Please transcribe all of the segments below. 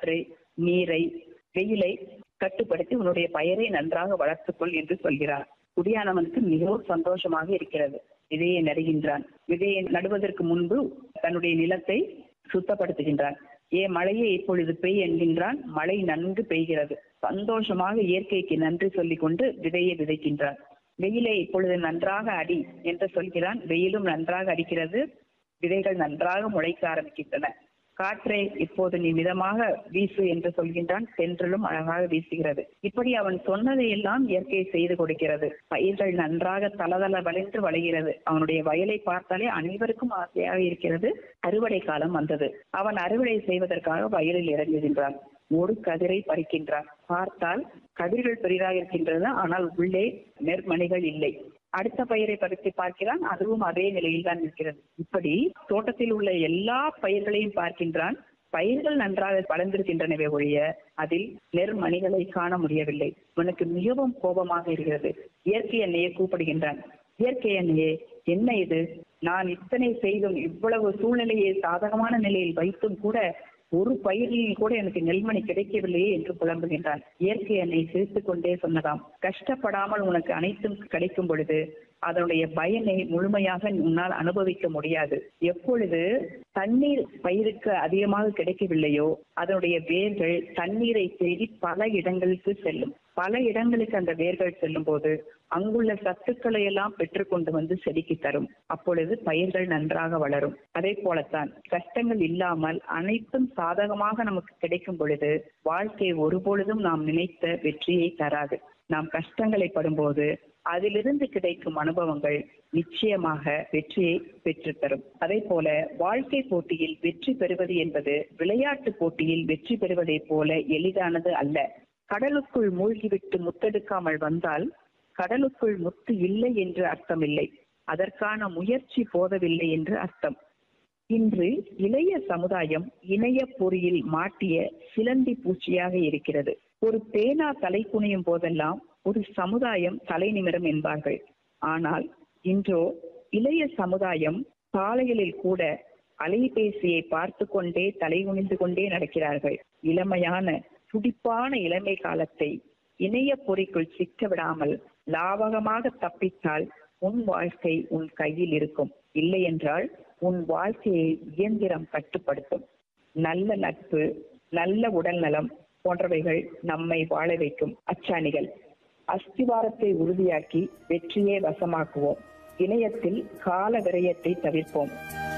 காற்றை நீரை வெயிலை கட்டுப்படுத்தி உன்னுடைய பயிரை நன்றாக வளர்த்துக்கொள் என்று சொல்கிறார் குடியானவனுக்கு மிகவும் சந்தோஷமாக இருக்கிறது விதையை நடுகின்றான் விதையை நடுவதற்கு முன்பு தன்னுடைய நிலத்தை சுத்தப்படுத்துகின்றான் ஏ மழையை இப்பொழுது பெய் என்கின்றான் மழை நன்கு பெய்கிறது சந்தோஷமாக இயற்கைக்கு நன்றி சொல்லிக் கொண்டு விதையை விதைக்கின்றான் வெயிலை இப்பொழுது நன்றாக அடி என்று சொல்கிறான் வெயிலும் நன்றாக அடிக்கிறது விதைகள் நன்றாக முளைக்க ஆரம்பிக்கின்றன காற்றை இப்போது நீ மிதமாக வீசு என்று சொல்கின்றான் தென்றலும் அழகாக வீசுகிறது இப்படி அவன் சொன்னதை எல்லாம் இயற்கை செய்து கொடுக்கிறது பயிர்கள் நன்றாக தளதள வளைந்து வளைகிறது அவனுடைய வயலை பார்த்தாலே அனைவருக்கும் ஆசையாக இருக்கிறது அறுவடை காலம் வந்தது அவன் அறுவடை செய்வதற்காக வயலில் இறங்குகின்றான் ஒரு கதிரை பறிக்கின்றான் பார்த்தால் கதிர்கள் பெரிதாக இருக்கின்றன ஆனால் உள்ளே நெற்மணிகள் இல்லை அடுத்த பயிரை பறித்து பார்க்கிறான் அதுவும் அதே நிலையில் தான் இருக்கிறது இப்படி தோட்டத்தில் உள்ள எல்லா பயிர்களையும் பார்க்கின்றான் பயிர்கள் நன்றாக வளர்ந்திருக்கின்றனவே ஒழிய அதில் நெற்மணிகளை காண முடியவில்லை உனக்கு மிகவும் கோபமாக இருக்கிறது இயற்கை எண்ணெயை கூப்பிடுகின்றான் இயற்கை எண்ணெயே என்ன இது நான் இத்தனை செய்தும் இவ்வளவு சூழ்நிலையை சாதகமான நிலையில் வைத்தும் கூட ஒரு பயிரில் கூட எனக்கு நெல்மணி கிடைக்கவில்லையே என்று புலம்புகின்றான் இயற்கை என்னை சிரித்துக் கொண்டே சொன்னதாம் கஷ்டப்படாமல் உனக்கு அனைத்தும் கிடைக்கும் பொழுது அதனுடைய பயனை முழுமையாக உன்னால் அனுபவிக்க முடியாது எப்பொழுது தண்ணீர் பயிருக்கு அதிகமாக கிடைக்கவில்லையோ அதனுடைய வேர்கள் தண்ணீரை தேடி பல இடங்களுக்கு செல்லும் பல இடங்களுக்கு அந்த வேர்கள் செல்லும் போது அங்குள்ள சத்துக்களை எல்லாம் பெற்றுக்கொண்டு வந்து செடிக்கு தரும் அப்பொழுது பயிர்கள் நன்றாக வளரும் அதே போலத்தான் கஷ்டங்கள் இல்லாமல் அனைத்தும் சாதகமாக நமக்கு கிடைக்கும் பொழுது வாழ்க்கை ஒருபொழுதும் நாம் நினைத்த வெற்றியை தராது நாம் கஷ்டங்களை படும்போது அதிலிருந்து கிடைக்கும் அனுபவங்கள் நிச்சயமாக வெற்றியை பெற்றுத்தரும் அதே போல வாழ்க்கை போட்டியில் வெற்றி பெறுவது என்பது விளையாட்டு போட்டியில் வெற்றி பெறுவதைப் போல எளிதானது அல்ல கடலுக்குள் மூழ்கிவிட்டு முத்தெடுக்காமல் வந்தால் கடலுக்குள் முத்து இல்லை என்று அர்த்தமில்லை அதற்கான முயற்சி போதவில்லை என்று அர்த்தம் இன்று இளைய சமுதாயம் இணைய பொறியில் மாட்டிய சிலந்தி பூச்சியாக இருக்கிறது ஒரு பேனா தலை குனியும் போதெல்லாம் ஒரு சமுதாயம் தலை நிமிரும் என்பார்கள் ஆனால் இன்றோ இளைய சமுதாயம் சாலைகளில் கூட அலைபேசியை பார்த்து கொண்டே தலை குனிந்து கொண்டே நடக்கிறார்கள் இளமையான துடிப்பான இளமை காலத்தை இணைய பொறிக்குள் சிக்க விடாமல் லாவகமாக தப்பித்தால் உன் வாழ்க்கை உன் கையில் இருக்கும் இல்லை என்றால் உன் வாழ்க்கையை இயந்திரம் கட்டுப்படுத்தும் நல்ல நட்பு நல்ல உடல் நலம் போன்றவைகள் நம்மை வாழ வைக்கும் அச்சாணிகள் அஸ்திவாரத்தை உறுதியாக்கி வெற்றியை வசமாக்குவோம் இணையத்தில் கால விரயத்தை தவிர்ப்போம்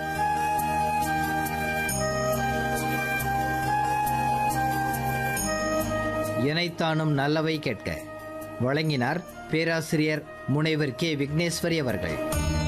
இணைத்தானும் நல்லவை கேட்க வழங்கினார் பேராசிரியர் முனைவர் கே விக்னேஸ்வரி அவர்கள்